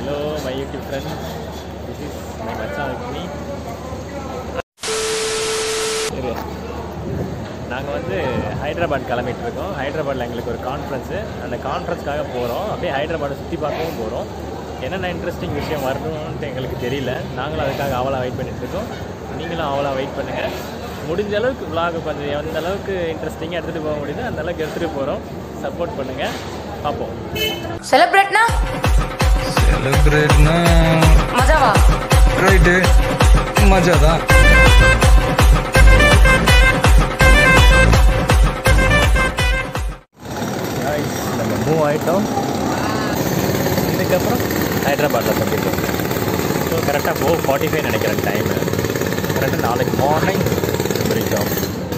hello my YouTube friend this is my மச்சான் with me இரு நாங்கள் வந்து ஹைதராபாத் கிளம்பிட்டு இருக்கோம் ஹைதராபாத்தில் எங்களுக்கு ஒரு கான்ஃபரன்ஸு அந்த கான்ஃபரன்ஸ்க்காக போகிறோம் அப்படியே ஹைதராபாத்தை சுற்றி பார்க்கவும் போகிறோம் என்னென்ன இன்ட்ரெஸ்டிங் விஷயம் வரணும்ன்ட்டு எங்களுக்கு தெரியல நாங்களும் அதுக்காக அவளாக வெயிட் பண்ணிட்டு இருக்கோம் நீங்களும் அவளாக வெயிட் பண்ணுங்கள் முடிஞ்ச அளவுக்கு vlog கொஞ்சம் எந்த அளவுக்கு இன்ட்ரெஸ்டிங்காக எடுத்துகிட்டு போக முடியுதோ அந்த அளவுக்கு எடுத்துகிட்டு போகிறோம் சப்போர்ட் பண்ணுங்கள் பார்ப்போம் செலிப்ரேட்னா செலிப்ரேட்னா மஜாவா ரைட்டு மஜா தான் Guys, நம்ம மூவ் ஆகிட்டோம் இதுக்கப்புறம் ஹைதராபாத்தில் சந்திப்போம் ஸோ கரெக்டாக ஃபோர் ஃபார்ட்டி ஃபைவ் நினைக்கிறேன் டைமு கரெக்டாக நாளைக்கு மார்னிங் வரைக்கும்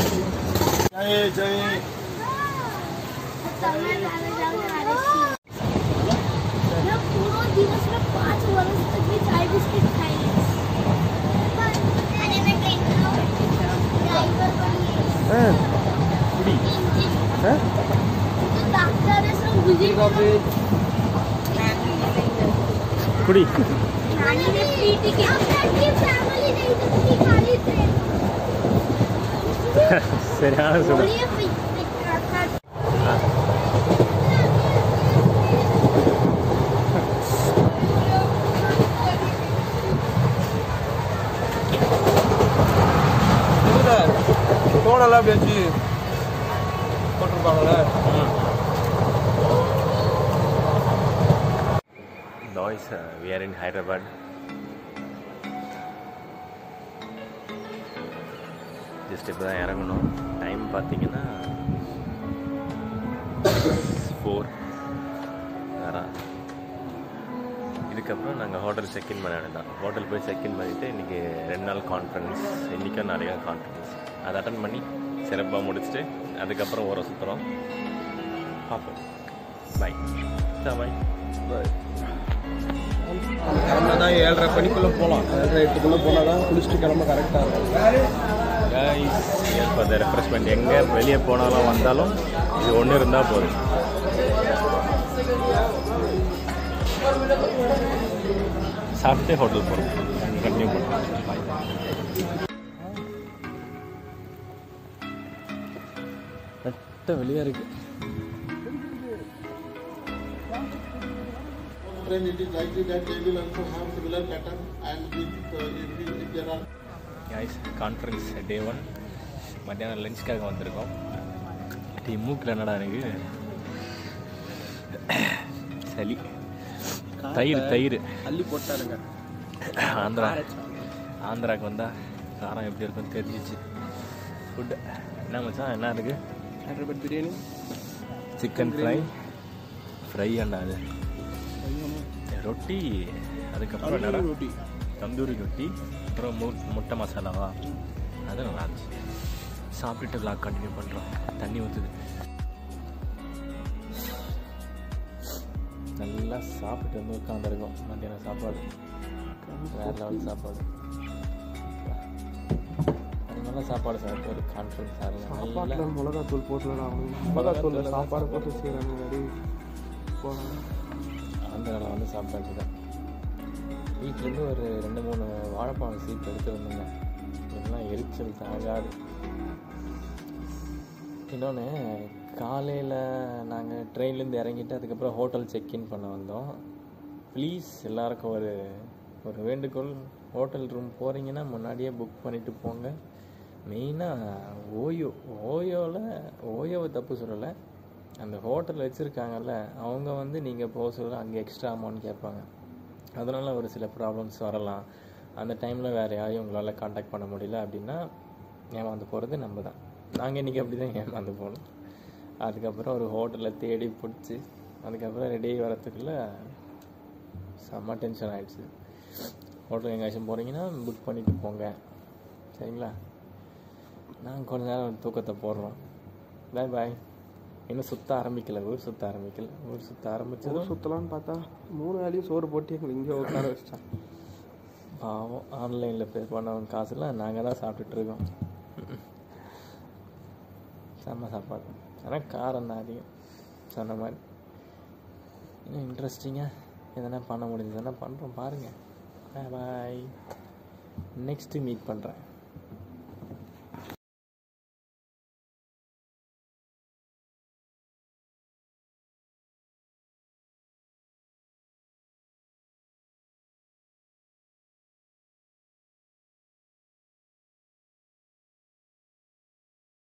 पूरा दिवस में पाँच वर्ष तक भी चाय बिस्किट खाएंगे अरे मैं ट्रेन ड्राइवर बनी குடி तो डॉक्टर है सब विजिट குடி नानी ने फ्री टिकट की फैमिली नहीं सकती खाली ट्रेन சரியான சுடு बोलिए फ्री टिकट தோடெல்லாம் அப்படி வச்சு போட்டிருப்பாங்கல்ல nice we are in Hyderabad just இப்போ தான் இறங்கணும் டைம் பார்த்தீங்கன்னா ஃபோர் வேறாம் இதுக்கப்புறம் நாங்கள் ஹோட்டல் செக்இன் பண்ண வேண்டாம் ஹோட்டல் போய் செக்இன் பண்ணிவிட்டு இன்றைக்கி ரெண்டு நாள் கான்ஃபரன்ஸ் இன்றைக்கும் நிறைய கான்ஃபரன்ஸ் அதை அட்டன் பண்ணி சிறப்பாக முடிச்சுட்டு அதுக்கப்புறம் ஊரை சுற்றுறோம் பார்ப்போம் பை பாய் பாய் கிளம்புனா தான் ஏழரை மணிக்குள்ளே போகலாம் ஏழரை எட்டுக்குள்ளே போனால் தான் குளிச்சுட்டு கிளம்ப கரெக்டாக இருக்கும் கைஸ் ஃபார் த ரெஃப்ரெஷ்மெண்ட் எங்கே வெளியே போனாலும் வந்தாலும் இது ஒன்று இருந்தால் போதும் சாப்பிட்டே ஹோட்டல் போகிறோம் கண்டினியூ பண்ணுறோம் பாய் வெட்ட வெளியே இருக்கு Then it is likely that they will also have similar pattern and with, uh, if, we- if there are guys conference day one மத்தியானம் லஞ்சுக்காக வந்திருக்கோம் டீ மூக்கில் என்னடா எனக்கு சளி தயிர் தயிர் அள்ளி போட்டாருங்க ஆந்திரா ஆந்திராவுக்கு வந்தால் காரம் எப்படி இருக்குன்னு தெரிஞ்சிச்சு ஃபுட்டு என்ன மச்சான் என்ன இருக்கு Hyderabad biryani chicken fry fry அண்டா அது ரொட்டி அதுக்கப்புறம் என்னடா ரொட்டி தந்தூரி ரொட்டி அப்புறம் மு முட்டை மசாலாவா அது நல்லா இருந்துச்சு சாப்பிட்டுட்டு vlog கண்டினியூ பண்ணுறோம் தண்ணி ஊற்றுது நல்லா சாப்பிட்டு வந்து உட்காந்துருக்கோம் மத்தியானம் சாப்பாடு வேறு லெவல் சாப்பாடு அது நல்ல சாப்பாடு சாப்பிட்டு ஒரு கான்ஃபிடன்ஸ் ஆகலாம் சாப்பாட்டில் மிளகாத்தூள் போட்டுலாம் மிளகாத்தூள் சாப்பாடு போட்டு செய்கிறாங்க நிறைய போகிறாங்க ஆந்திராவில் வந்து சாப்பிட்டாச்சு தான் வீட்டிலேருந்து ஒரு ரெண்டு மூணு வாழைப்பழம் சீப்பு எடுத்து வந்தோங்க இதெல்லாம் எரிச்சல் தாங்காது இன்னொன்று காலையில் நாங்கள் ட்ரெயின்லேருந்து இறங்கிட்டு அதுக்கப்புறம் ஹோட்டல் செக்இன் பண்ண வந்தோம் ப்ளீஸ் எல்லாருக்கும் ஒரு ஒரு வேண்டுகோள் ஹோட்டல் ரூம் போகிறீங்கன்னா முன்னாடியே புக் பண்ணிவிட்டு போங்க மெயினாக ஓயோ ஓயோவில் ஓயோவை தப்பு சொல்லலை அந்த ஹோட்டல் வச்சுருக்காங்கல்ல அவங்க வந்து நீங்கள் போக சொல்ல அங்கே எக்ஸ்ட்ரா அமௌண்ட் கேட்பாங்க அதனால் ஒரு சில ப்ராப்ளம்ஸ் வரலாம் அந்த டைமில் வேறு யாரையும் உங்களால் காண்டாக்ட் பண்ண முடியல அப்படின்னா ஏமாந்து போகிறது நம்ம தான் நாங்கள் இன்றைக்கி அப்படி தான் ஏமாந்து போனோம் அதுக்கப்புறம் ஒரு ஹோட்டலில் தேடி பிடிச்சி அதுக்கப்புறம் ரெடி வரத்துக்குள்ளே செம்ம டென்ஷன் ஆகிடுச்சு ஹோட்டல் எங்கேயாச்சும் போகிறீங்கன்னா புக் பண்ணிட்டு போங்க சரிங்களா நாங்கள் கொஞ்ச நேரம் தூக்கத்தை போடுறோம் பாய் பாய் இன்னும் சுத்த ஆரம்பிக்கல ஊர் சுத்த ஆரம்பிக்கல ஊர் சுத்த ஆரம்பிச்சதும் சுற்றலான்னு பார்த்தா மூணு வேலையும் சோறு போட்டு எங்களை இங்கே உட்கார வச்சிட்டான் பாவம் ஆன்லைனில் பே பண்ணவங்க காசுலாம் நாங்கள் தான் சாப்பிட்டுட்டு இருக்கோம் செம்ம சாப்பாடு ஆனால் காரம் தான் அதிகம் சொன்ன மாதிரி இன்னும் இன்ட்ரெஸ்டிங்காக எதனா பண்ண முடிஞ்சதுன்னா பண்ணுறோம் பாருங்கள் பாய் நெக்ஸ்ட்டு மீட் பண்ணுறேன்